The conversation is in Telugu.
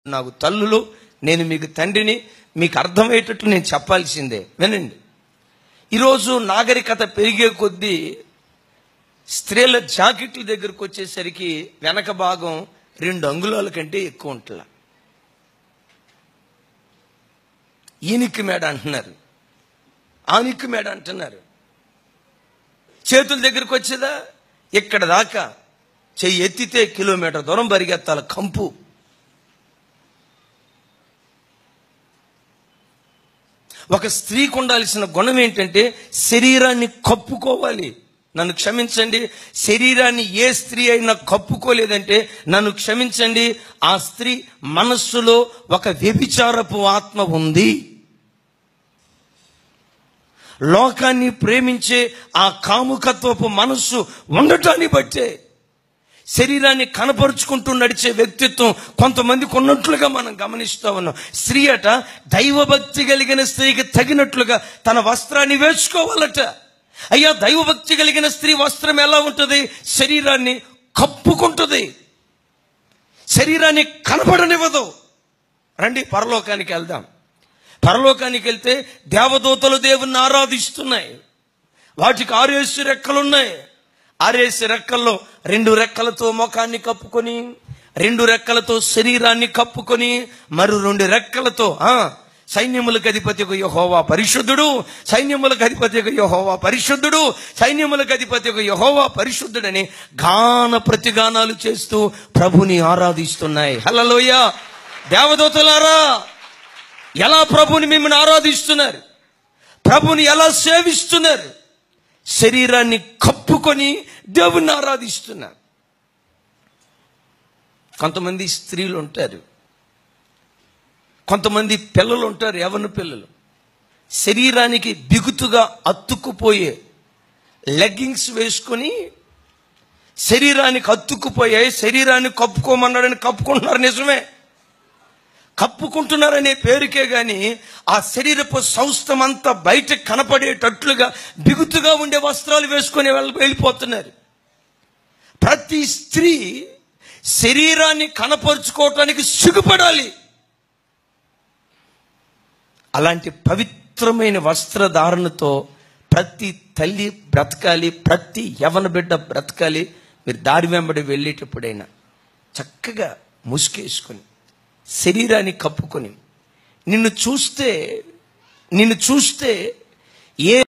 నాకు తల్లులు నేను మీకు తండ్రిని మీకు అర్థమయ్యేటట్లు నేను చెప్పాల్సిందే వినండి ఈరోజు నాగరికత పెరిగే కొద్దీ స్త్రీల జాకెట్ల దగ్గరకు వచ్చేసరికి వెనక భాగం రెండు అంగుళాల కంటే ఎక్కువ ఉంటుందా ఈనిక్కి మేడ అంటున్నారు ఆనిక్కి మేడ అంటున్నారు చేతుల దగ్గరకు వచ్చేదా ఇక్కడ దాకా చెయ్యి ఎత్తితే కిలోమీటర్ దూరం పరిగెత్తాలి కంపు ఒక స్త్రీకి ఉండాల్సిన గుణం ఏంటంటే శరీరాన్ని కప్పుకోవాలి నన్ను క్షమించండి శరీరాన్ని ఏ స్త్రీ అయినా కప్పుకోలేదంటే నన్ను క్షమించండి ఆ స్త్రీ మనస్సులో ఒక వ్యభిచారపు ఆత్మ ఉంది లోకాన్ని ప్రేమించే ఆ కాముకత్వపు మనస్సు ఉండటాన్ని బట్టే శరీరాన్ని కనపరుచుకుంటూ నడిచే వ్యక్తిత్వం కొంతమందికి ఉన్నట్లుగా మనం గమనిస్తూ ఉన్నాం స్త్రీ అట దైవభక్తి కలిగిన స్త్రీకి తగినట్లుగా తన వస్త్రాన్ని వేసుకోవాలట అయ్యా దైవభక్తి కలిగిన స్త్రీ వస్త్రం ఎలా ఉంటుంది శరీరాన్ని కప్పుకుంటుంది శరీరాన్ని కనపడనివ్వదు రండి పరలోకానికి వెళ్దాం పరలోకానికి వెళ్తే దేవదూతలు దేవుణ్ణి ఆరాధిస్తున్నాయి వాటికి ఆరేసి రెక్కలున్నాయి ఆరేసి రెక్కల్లో రెండు రెక్కలతో ముఖాన్ని కప్పుకొని రెండు రెక్కలతో శరీరాన్ని కప్పుకొని మరి రెండు రెక్కలతో ఆ సైన్యములకు అధిపతికు యహోవా పరిశుద్ధుడు సైన్యములకు అధిపతికు యహోవా పరిశుద్ధుడు సైన్యములకు అధిపతికు యహోవా పరిశుద్ధుడని గాన ప్రతిగానాలు చేస్తూ ప్రభుని ఆరాధిస్తున్నాయి హల్లలోయ దేవదూతలారా ఎలా ప్రభుని మిమ్మల్ని ఆరాధిస్తున్నారు ప్రభుని ఎలా సేవిస్తున్నారు శరీరాన్ని కప్పుకొని దేవుణ్ణి ఆరాధిస్తున్నారు కొంతమంది స్త్రీలు ఉంటారు కొంతమంది పిల్లలు ఉంటారు ఎవరిని పిల్లలు శరీరానికి బిగుతుగా అతుక్కుపోయే లెగ్గింగ్స్ వేసుకొని శరీరానికి అతుక్కుపోయే శరీరాన్ని కప్పుకోమన్నాడని కప్పుకుంటున్నారు నిజమే కప్పుకుంటున్నారనే పేరుకే గాని ఆ శరీరపు సౌస్థం అంతా బయట కనపడేటట్లుగా బిగుతుగా ఉండే వస్త్రాలు వేసుకొని వెళ్ళ- వెళ్ళిపోతున్నారు ప్రతి స్త్రీ శరీరాన్ని కనపరుచుకోవటానికి సిగ్గుపడాలి అలాంటి పవిత్రమైన వస్త్రధారణతో ప్రతి తల్లి బ్రతకాలి ప్రతి యవన బిడ్డ బ్రతకాలి మీరు దారి వెంబడి వెళ్ళేటప్పుడైనా చక్కగా ముసుకేసుకొని శరీరాన్ని కప్పుకొని నిన్ను చూస్తే నిన్ను చూస్తే ఏ